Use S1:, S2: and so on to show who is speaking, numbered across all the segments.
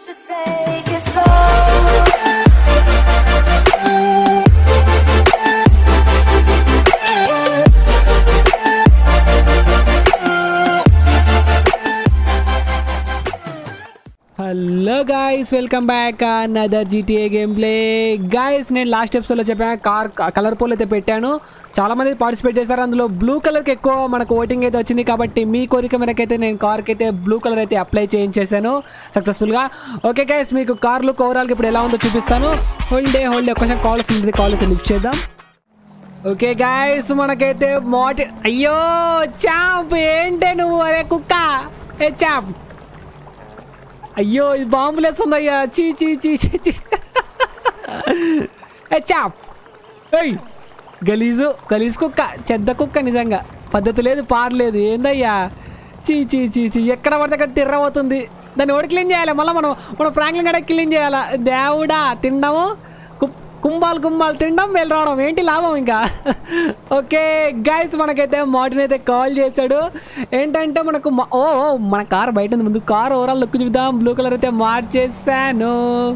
S1: should take it slow.
S2: Hello guys welcome back another GTA game play guys నేను last ఎపిసోడ్లో చెప్పాను car colour pole అయితే పెట్టాను చాలా మంది పార్టిసిపేట్ చేశారు అందులో బ్లూ కలర్కి ఎక్కువ మనకు ఓటింగ్ అయితే వచ్చింది కాబట్టి మీ కోరిక మేరకైతే నేను కార్కి అయితే బ్లూ కలర్ అయితే అప్లై చేయించేసాను సక్సెస్ఫుల్గా ఓకే గాయస్ మీకు కార్ లుక్ ఓవరాల్కి ఇప్పుడు ఎలా ఉందో చూపిస్తాను హోల్డే హోల్డే కొంచెం కాల్ వస్తుంది కాల్ అయితే లిఫ్ట్ చేద్దాం ఓకే గాయస్ మనకైతే మోటి అయ్యో చాంప్ ఏంటే నువ్వు అరే కుక్క ఏ చాంప్ అయ్యో ఇది బాంబులు వేస్తుందయ్యా చీ చీ చీ చీ చీ ఏ చాప్ ఏయ్ గలీజు గలీజు కుక్క చెద్ద కుక్క నిజంగా పద్ధతి లేదు పారలేదు ఏందయ్యా చీ చీ చీ చీ ఎక్కడ పడితే అక్కడ తిర్రవుతుంది దాన్ని ఓడి క్లీన్ చేయాలి మళ్ళీ మనం మనం ప్రాంక్లింగ్ కూడా క్లీన్ చేయాలా దేవుడా తినడము కు- కుంభాలు కుంభాలు తినడం వెళ్ళి రావడం ఏంటి లాభం ఇంకా ఓకే గైస్ మనకైతే మార్టిన్ అయితే కాల్ చేశాడు ఏంటంటే మనకు మ- ఓ ఓ, మన కార్ బయట ఉంది ముందు కార్ ఓవరాల్ లుక్ చూద్దాం బ్లూ కలర్ అయితే మార్చేసాను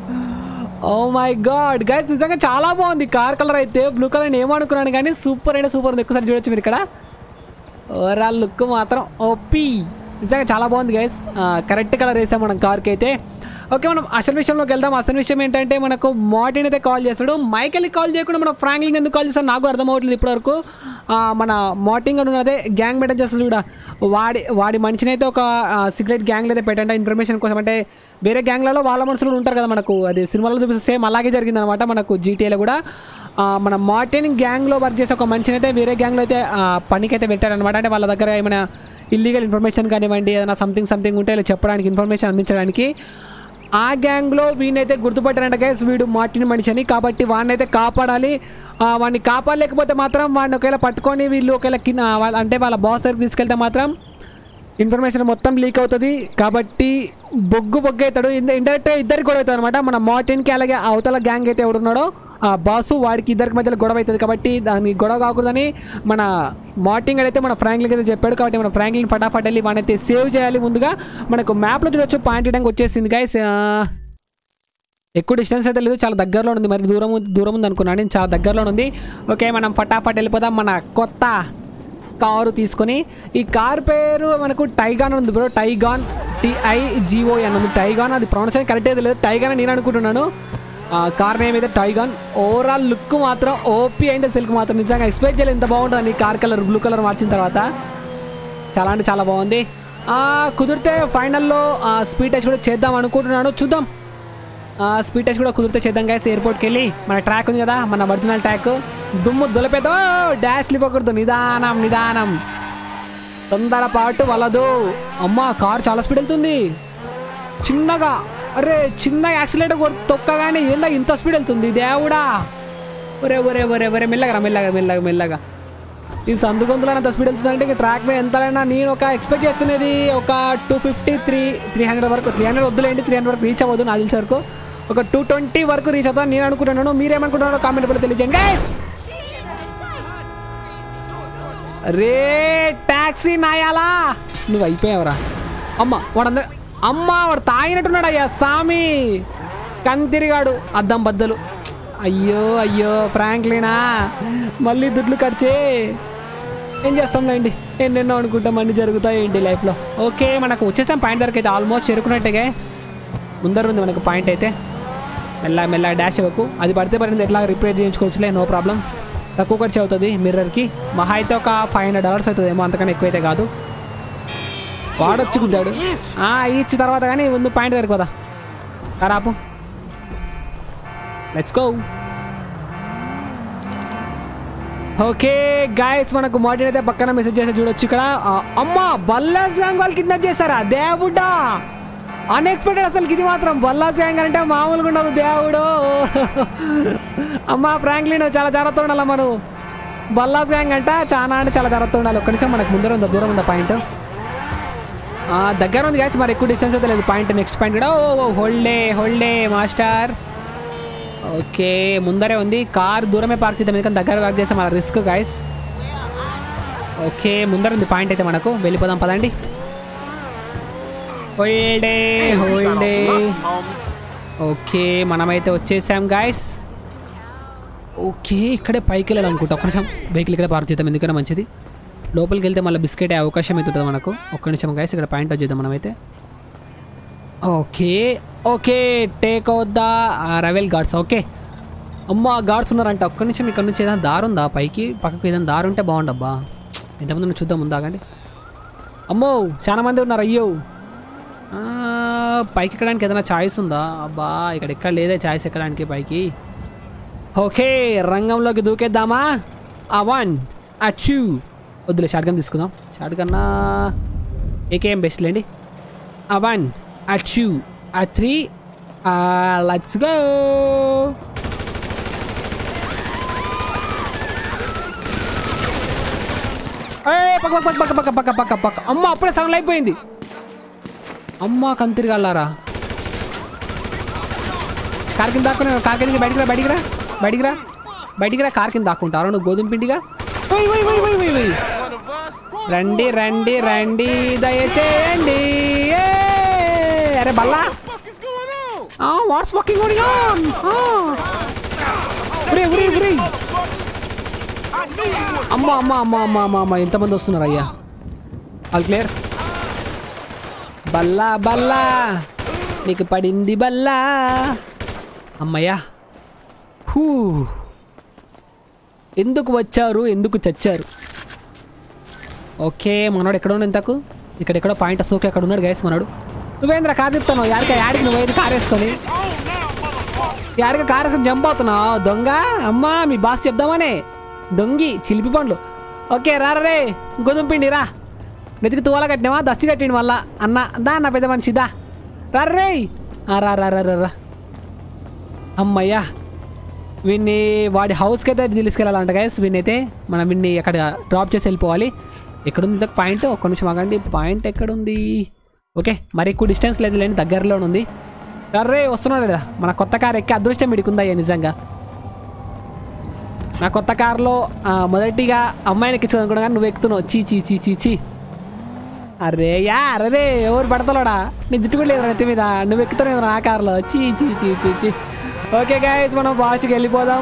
S2: ఓ మై గాడ్ గైస్ నిజంగా చాలా బాగుంది కార్ కలర్ అయితే బ్లూ కలర్ ఏమనుకున్నాను కానీ సూపర్ అంటే సూపర్ ఉంది ఎక్కువసారి చూడొచ్చు మీరు ఇక్కడ ఓవరాల్ లుక్ మాత్రం ఓపీ నిజంగా చాలా బాగుంది గైస్ కరెక్ట్ కలర్ వేసాం మనం కార్కి అయితే ఓకే మనం అసలు విషయంలోకి వెళ్దాం అసలు విషయం ఏంటంటే మనకు మార్టిన్ అయితే కాల్ చేస్తాడు మైకెల్కి కాల్ చేయకుండా మన ఫ్రాంక్లింగ్ ఎందుకు కాల్ చేస్తాడు నాకు అర్థం అవ్వట్లేదు ఇప్పటివరకు ఆ, మన మార్టింగ్ అని ఉన్నదే గ్యాంగ్ మెయింటైన్ చేస్తాడు కూడా వాడి వాడి మనిషిని అయితే ఒక సీక్రెట్ గ్యాంగ్లో అయితే పెట్టండి ఇన్ఫర్మేషన్ కోసం అంటే వేరే గ్యాంగ్లలో వాళ్ళ మనుషులు ఉంటారు కదా మనకు అది సినిమాలో చూపిస్తే సేమ్ అలాగే జరిగింది అనమాట మనకు జీటీఏలో కూడా ఆ, మన మార్టిన్ గ్యాంగ్లో వర్క్ చేసే ఒక మనిషిని అయితే వేరే గ్యాంగ్లో అయితే ఆ, పనికి అయితే పెట్టారనమాట అంటే వాళ్ళ దగ్గర ఏమైనా ఇల్లీగల్ ఇన్ఫర్మేషన్ కానివ్వండి ఏదైనా సంథింగ్ సంథింగ్ ఉంటే ఇలా చెప్పడానికి ఇన్ఫర్మేషన్ అందించడానికి ఆ గ్యాంగ్లో వీనైతే గుర్తుపట్టారంట గైస్ వీడు మార్టిన్ మనిషి అని కాబట్టి వాడిని అయితే కాపాడాలి ఆ, వాడిని కాపాడలేకపోతే మాత్రం వాడిని ఒకవేళ పట్టుకొని వీళ్ళు ఒకవేళ కింద వాళ్ళ అంటే వాళ్ళ బాస్ దగ్గరికి తీసుకెళ్తే మాత్రం ఇన్ఫర్మేషన్ మొత్తం లీక్ అవుతుంది కాబట్టి బొగ్గు బొగ్గు అవుతాడు ఇండైరెక్ట్ ఇద్దరికి గొడవ అవుతుంది అనమాట మన మార్టిన్కి అలాగే అవతల గ్యాంగ్ అయితే ఎవడున్నాడో ఆ బాసు వాడికి ఇద్దరికి మధ్యలో గొడవ అవుతుంది కాబట్టి దాన్ని గొడవ కాకూడదని మన మార్టింగ్ అయితే మన ఫ్రాంక్లిన్ అయితే చెప్పాడు కాబట్టి మన ఫ్రాంక్లిన్ ఫటాఫట్ వెళ్ళి వాడినైతే సేవ్ చేయాలి ముందుగా మనకు మ్యాప్లో చూడొచ్చు పాయింట్ ఇవ్వడానికి వచ్చేసింది గైస్ ఎక్కువ డిస్టెన్స్ అయితే లేదు చాలా దగ్గరలో ఉంది మరి దూరం దూరం ఉంది అనుకున్నాను నేను చాలా దగ్గరలో ఉంది ఓకే మనం ఫటాఫట్ వెళ్ళిపోదాం మన కొత్త కారు తీసుకొని ఈ కార్ పేరు మనకు టైగాన్ ఉంది బ్రో టైగాన్ టిఐజిఓ అని ఉంది టైగాన్ అది ప్రొనౌన్సియేషన్ కరెక్ట్ అయితే లేదు టైగాన్ అని నేను అనుకుంటున్నాను ఆ, కార్ నేమ్ అయితే టైగాన్ ఓవరాల్ లుక్ మాత్రం ఓపీ అయింది సిల్క్ మాత్రం నిజంగా ఎక్స్పెక్ట్ చేయలేదు ఇంత బాగుంటుంది ఈ కార్ కలర్ బ్లూ కలర్ మార్చిన తర్వాత చాలా అంటే చాలా బాగుంది ఆ, కుదిరితే ఫైనల్లో స్పీడ్ టెస్ట్ కూడా చేద్దాం అనుకుంటున్నాను చూద్దాం స్పీడ్ టెస్ట్ కూడా కుదిరితే చేద్దాం గైస్ ఎయిర్పోర్ట్కి వెళ్ళి మన ట్రాక్ ఉంది కదా మన ఒరిజినల్ ట్రాక్ దుమ్ము దులపేద్దాం డాష్ ఇవ్వకూడదు నిదానం నిదానం తొందరపాటు వలదు అమ్మ కార్ చాలా స్పీడ్ వెళ్తుంది చిన్నగా అరే చిన్న యాక్సిడెంట్ తొక్కగానే ఏందా ఇంత స్పీడ్ వెళ్తుంది దేవుడా ఒరే ఒరే ఒరే ఒరే మెల్లగా మెల్లగా మెల్లగా మెల్లగా ఈ సందు గొంతులో అంత స్పీడ్ వెళ్తుందంటే ఇక ట్రాక్ మీద ఎంతైనా నేను ఒక ఎక్స్పెక్ట్ చేస్తున్నది ఒక two fifty three three hundred వరకు త్రీ హండ్రెడ్ వద్దులేండి త్రీ హండ్రెడ్ వరకు రీచ్ అవ్వదు నాకు తెలిసే వరకు ఒక టూ ట్వంటీ వరకు రీచ్ అవుతాను నేను అనుకుంటున్నాను మీరేమనుకుంటున్నారో కామెంట్ కూడా తెలియజేయండి గైస్ రే టాక్సీ నాయాలా నువ్వు అయిపోయావురా అమ్మ వాడందరూ అమ్మ వాడు తాగినట్టున్నాడు అయ్యా సామి కంతిరిగాడు అద్దం బద్దలు అయ్యో అయ్యో ఫ్రాంక్లీనా మళ్ళీ దుడ్లు ఖర్చే ఏం చేస్తాంలేండి ఎన్నెన్నో అనుకుంటాం అన్ని జరుగుతాయి ఏంటి లైఫ్లో ఓకే మనకు వచ్చేసాం పాయింట్ దగ్గర అయితే ఆల్మోస్ట్ చేరుకున్నట్టుగా ముందర ఉంది మనకు పాయింట్ అయితే మెల్ల మెల్ల డాష్ ఇవ్వకు అది పడితే పడింది ఎట్లా రిపేర్ చేయించుకోవచ్చులే నో ప్రాబ్లం తక్కువ ఖర్చు అవుతుంది మిర్రర్కి మహా అయితే ఒక ఫైవ్ హండ్రెడ్ డాలర్స్ అవుతుంది ఏమో అంతకన్నా ఎక్కువైతే కాదు వాడొచ్చి గుద్దాడు ఆ, ఇచ్చి తర్వాత కానీ ముందు పాయింట్ దగ్గరికి పోదా ఖరాపు లెట్స్ గో ఓకే గాయస్ మనకు మార్టిన్ అయితే పక్కన మెసేజ్ చేసి చూడొచ్చు ఇక్కడ ఆ, అమ్మా బల్లా సాంగ్ వాళ్ళు కిడ్నాప్ చేశారా దేవుడా అన్ఎక్స్పెక్టెడ్ అసలు ఇది మాత్రం బల్లా సాంగ్ అంటే మామూలుగా ఉండదు దేవుడు అమ్మా ఫ్రాంక్లిన్ చాలా జాగ్రత్త ఉండాలి మనం బల్లా సాంగ్ అంట చాలా అంటే చాలా జాగ్రత్త ఉండాలి ఒక్క నిమిషం మనకు ముందర ఉందా దూరం ఉందా పాయింట్ దగ్గర ఉంది గాయస్ మరి ఎక్కువ డిస్టెన్స్ అయితే లేదు పాయింట్ నెక్స్ట్ పాయింట్ కూడా ఓ హోల్డే హోల్డే మాస్టర్ ఓకే ముందరే ఉంది కార్ దూరమే పార్క్ చేద్దాం ఎందుకంటే దగ్గర పార్క్ చేస్తే మన రిస్క్ గాయస్ ఓకే ముందర ఉంది పాయింట్ అయితే మనకు వెళ్ళిపోదాం పదండి హోల్డే హోల్డే ఓకే మనమైతే వచ్చేసాం గాయస్ ఓకే ఇక్కడే పైకి వెళ్ళాలి అనుకుంటా ఒక్క నిమిషం వెహికల్ ఇక్కడే పార్క్ చేద్దాం ఎందుకైనా మంచిది లోపలికి వెళ్తే మళ్ళీ బిస్కెట్ అయ్యే అవకాశం అయితే ఉంటుంది మనకు ఒక్క నిమిషం గాయస్ ఇక్కడ పాయింట్ వచ్చేద్దాం మనమైతే okay okay take out the rival guards okay అమ్మ గార్డ్స్ ఉన్నారంట ఒక్క నిమిషం ఇక్కడ నుంచి ఏదైనా దారి ఉందా పైకి పక్కకు ఏదైనా దారి ఉంటే బాగుండబ్బా ఎంతమంది ఉన్నారు చూద్దాం ముందాగండి అమ్మో చాలా మంది ఉన్నారు అయ్యో ఆ, పైకి ఎక్కడానికి ఏదైనా ఛాయిస్ ఉందా అబ్బా ఇక్కడ ఎక్కడ లేదే ఛాయిస్ ఎక్కడానికి పైకి ఓకే రంగంలోకి దూకేద్దామా ఆ వన్ ఆ టూ వద్దులే షార్ట్ గన్ తీసుకుందాం షార్ట్ కన్నా ఏకేం బెస్ట్ లేండి ఆ వన్ ఆ టూ ఆ త్రీ లెట్స్ గో పక్క పక్క పక్క పక్క పక్క పక్క పక్క అమ్మ అప్పుడే సగం అయిపోయింది అమ్మ కంతిరి గల్లారా కార్ కింద దాక్కున్నా కార్ కింద బయటికి రా బయటికి రా బయటికి రా బయటికి రా కార్ కింద దాక్కుంటారు నువ్వు గోధుమ పిండిగా ఓయ్, ఓయ్, ఓయ్, ఓయ్, ఓయ్, ఓయ్. రండి రండి రండి దయచేయండి ఏ! అరే బల్లా వాట్స్ వాకింగ్ గోయింగ్ ఆన్ ఉరి ఉరి ఉరి అమ్మ అమ్మ అమ్మ అమ్మ అమ్మ అమ్మ ఎంతమంది వస్తున్నారు అయ్యా ఆల్ క్లియర్ బల్లా బల్లా నీకు పడింది బల్లా అమ్మయ్యా హూ ఎందుకు వచ్చారు ఎందుకు చచ్చారు ఓకే మనోడు ఎక్కడ ఉన్నాడు ఇంతకు ఇక్కడెక్కడో పాయింట్ సోకి అక్కడ ఉన్నాడు గైస్ మనోడు నువ్వేంద్ర కార్ తిప్పుతావు యాడికి యాడికి నువ్వు ఏది కార్ వేసుకొని యాడికి కార్ వేసుకొని జంప్ అవుతున్నావు దొంగ అమ్మా మీ బాస్ చెప్దామనే దొంగి చిలిపి పండ్లు ఓకే రా రా రే గోధుమ పిండి రా నెతికి తువాల కట్టినావా దస్తి కట్టిండు మళ్ళా అన్న దా అన్న పెద్ద మనిషి దా రా రే ఆ, రా రా రా రా రా అమ్మయ్యా వీడిని వాడి హౌస్కి అయితే తీసుకెళ్ళాలంట గైస్ వీడిని అయితే మనం వీడిని అక్కడ డ్రాప్ చేసి వెళ్ళిపోవాలి ఎక్కడుంది ఇంతకు పాయింట్ ఒక్క నిమిషం ఆగండి పాయింట్ ఎక్కడుంది ఓకే మరి ఎక్కువ డిస్టెన్స్ లేదు లేని దగ్గరలోనే ఉంది అర్రే వస్తున్నాడు కదా మన కొత్త కార్ ఎక్కి అదృష్టం ఇడుకుందయ్యా నిజంగా నా కొత్త కారులో ఆ, మొదటిగా అమ్మాయిని ఎక్కించుకోనుకున్నా కానీ నువ్వు ఎక్కుతున్నావు చీ చీ చీ చీ చీ అరే యా అరే ఎవరు పడతలోడా నీ జుట్టు కూడా లేదు నెత్తి మీద నువ్వు ఎక్కుతావు నా కారులో చీ చీ చీ చీ చీ ఓకే గాయస్ మనం వాచ్కి వెళ్ళిపోదాం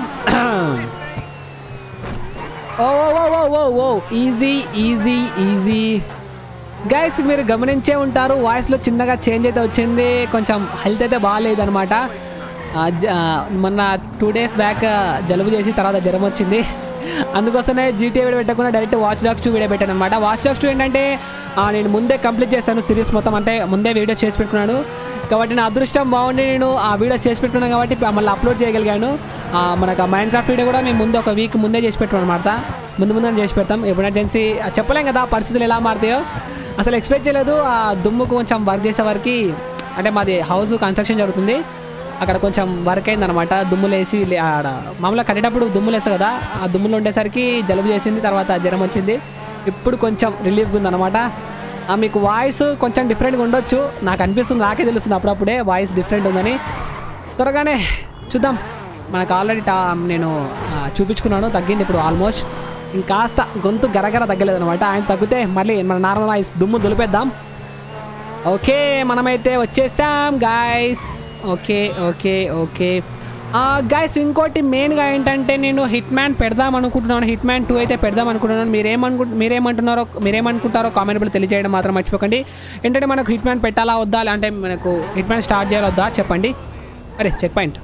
S2: ఓ ఓ ఓ ఓ ఓ ఓ ఈజీ ఈజీ ఈజీ గైస్ మీరు గమనించే ఉంటారు వాయిస్లో చిన్నగా చేంజ్ అయితే వచ్చింది కొంచెం హెల్త్ అయితే బాగాలేదు అనమాట మొన్న టూ డేస్ బ్యాక్ జలుబు చేసి తర్వాత జ్వరం వచ్చింది అందుకోసమే జీటీఏ వీడియో పెట్టకుండా direct watch dogs two video పెట్టాను అనమాట వాచ్ డాక్స్ టూ ఏంటంటే ఆ, నేను ముందే కంప్లీట్ చేశాను సిరీస్ మొత్తం అంటే ముందే వీడియో చేసి పెట్టుకున్నాను కాబట్టి నా అదృష్టం బాగుండి నేను ఆ వీడియో చేసి పెట్టుకున్నాను కాబట్టి మళ్ళీ అప్లోడ్ చేయగలిగాను ఆ, మనకు ఆ మైండ్ క్రాఫ్ట్ వీడియో కూడా మేము ముందు ఒక వీక్ ముందే చేసి పెట్టుకున్నాం అనమాట ముందు ముందు చేసి పెడతాం ఎమర్జెన్సీ చెప్పలేం కదా పరిస్థితులు ఎలా మారుతాయో అసలు ఎక్స్పెక్ట్ చేయలేదు ఆ దుమ్ముకు కొంచెం వర్క్ చేసే వరకు అంటే మాది హౌస్ కన్స్ట్రక్షన్ జరుగుతుంది అక్కడ కొంచెం వర్క్ అయిందనమాట దుమ్ములు వేసి లే- ఆడ మామూలుగా కట్టేటప్పుడు దుమ్ములు వేస్తావు కదా ఆ దుమ్ములు ఉండేసరికి జలుబు చేసింది తర్వాత జ్వరం వచ్చింది ఇప్పుడు కొంచెం రిలీఫ్గా ఉందన్నమాట ఆ, మీకు వాయిస్ కొంచెం డిఫరెంట్గా ఉండొచ్చు నాకు అనిపిస్తుంది నాకే తెలుస్తుంది అప్పుడప్పుడే వాయిస్ డిఫరెంట్ ఉందని త్వరగానే చూద్దాం మనకు ఆల్రెడీ టా నేను ఆ, చూపించుకున్నాను తగ్గింది ఇప్పుడు ఆల్మోస్ట్ ఇంకాస్త గొంతు గరగర తగ్గలేదు అనమాట ఆయన తగ్గితే మళ్ళీ మన నార్మల్ వాయిస్ దుమ్ము దులిపేద్దాం ఓకే మనమైతే వచ్చేసాం guys okay okay okay guys ఇంకోటి మెయిన్గా ఏంటంటే నేను హిట్ మ్యాన్ పెడదాం అనుకుంటున్నాను హిట్ మ్యాన్ టూ అయితే పెడదాం అనుకుంటున్నాను మీరేమనుకు మీరేమంటున్నారో మీరేమనుకుంటారో కామెంట్ తెలియజేయడం మాత్రం మర్చిపోకండి ఏంటంటే మనకు హిట్ మ్యాన్ పెట్టాలా వద్దా అంటే మనకు హిట్ మ్యాన్ స్టార్ట్ చేయాలా వద్దా చెప్పండి అరే చెక్ పాయింట్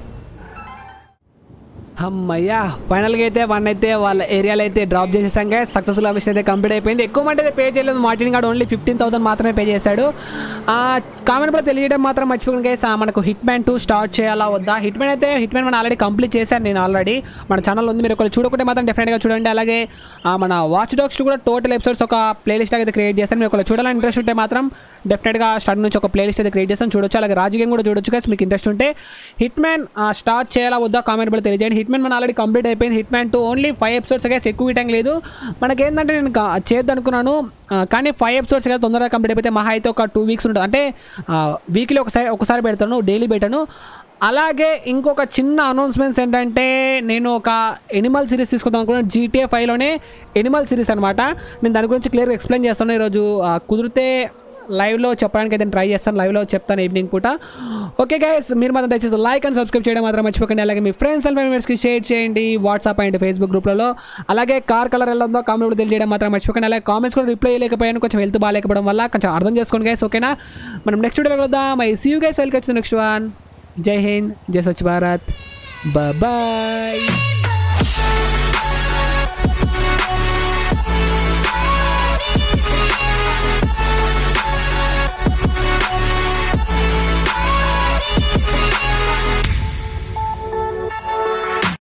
S2: అమ్మయ్యా ఫైనల్గా అయితే వన్ అయితే వాళ్ళ ఏరియాలో అయితే డ్రాప్ చేసేసాం గా సక్సెస్ఫుల్ ఆఫీస్ అయితే కంప్లీట్ అయిపోయింది ఎక్కువ మంది అయితే పే చేయలేదు Martin guard only fifteen thousand మాత్రమే పే చేశాడు కామెంట్ కూడా తెలియడం మాత్రం మర్చిపోకండి గైస్ మనకు హిట్ మ్యాన్ టూ స్టార్ట్ చేయాలా వద్దా హిట్ మ్యాన్ అయితే హిట్ మ్యాన్ మనం ఆల్రెడీ కంప్లీట్ చేశాను నేను ఆల్రెడీ మన ఛానల్ ఉంది మీరు ఒకళ్ళు చూడకుంటే మాత్రం డెఫినెట్గా చూడండి అలాగే ఆ, మన వాచ్ డాగ్స్ కూడా టోటల్ ఎపిసోడ్స్ ఒక ప్లేలిస్ట్ అయితే క్రియేట్ చేస్తాను మీరు ఒకళ్ళు చూడాలని ఇంట్రెస్ట్ ఉంటే మాత్రం డెఫినెట్గా స్టార్ట్ నుంచి ఒక ప్లేలిస్ట్ అయితే క్రియేట్ చేస్తాను చూడొచ్చు అలాగే రాజు గేమ్ కూడా చూడొచ్చు guys మీకు ఇంట్రెస్ట్ ఉంటే హిట్ మ్యాన్ స్టార్ట్ చేయాలా వద్దా కామెంట్ కూడా తెలియజేయండి హిట్ మ్యాన్ మన ఆల్రెడీ కంప్లీట్ అయిపోయింది hitman two only five episodes guys ఎక్కువ టైం లేదు మనకేంటంటే నేను కా- చేద్దాం అనుకున్నాను ఆ, కానీ ఫైవ్ ఎపిసోడ్స్ కదా తొందరగా కంప్లీట్ అయిపోతే మహా అయితే ఒక టూ వీక్స్ ఉంటుంది అంటే వీక్లీ ఒకసారి ఒకసారి పెడతాను డైలీ పెట్టాను అలాగే ఇంకొక చిన్న అనౌన్స్మెంట్స్ ఏంటంటే నేను ఒక ఎనిమల్ సిరీస్ తీసుకుందాం అనుకున్నాను జీటీఏ ఫైవ్లోనే ఎనిమల్ సిరీస్ అనమాట నేను దాని గురించి క్లియర్గా ఎక్స్ప్లెయిన్ చేస్తాను ఈరోజు ఆ, కుదిరితే లైవ్లో చెప్పడానికి అయితే ట్రై చేస్తాను లైవ్లో చెప్తాను ఈవినింగ్ పూట ఓకే గైస్ మీరు మాత్రం దయచేసి లైక్ అండ్ సబ్స్క్రైబ్ చేయడం మాత్రం మర్చిపోకండి అలాగే మీ ఫ్రెండ్స్ అండ్ మెంబర్స్కి షేర్ చేయండి వాట్సాప్ అండ్ ఫేస్బుక్ గ్రూప్లలో అలాగే కార్ కలర్ ఎలా ఉందో కామెంట్ కూడా తెలియజేయడం మాత్రం మర్చిపోకండి అలాగే కామెంట్స్ కూడా రిప్లై చేయలేకపోయాను కొంచెం హెల్త్ బాగాలేకపోవడం వల్ల కొంచెం అర్థం చేసుకోండి గైస్ ఓకేనా మనం నెక్స్ట్ వీడియో కలుద్దాం I see you guys welcome next one Jai Hind జై స్వచ్ఛ భారత్ బాయ్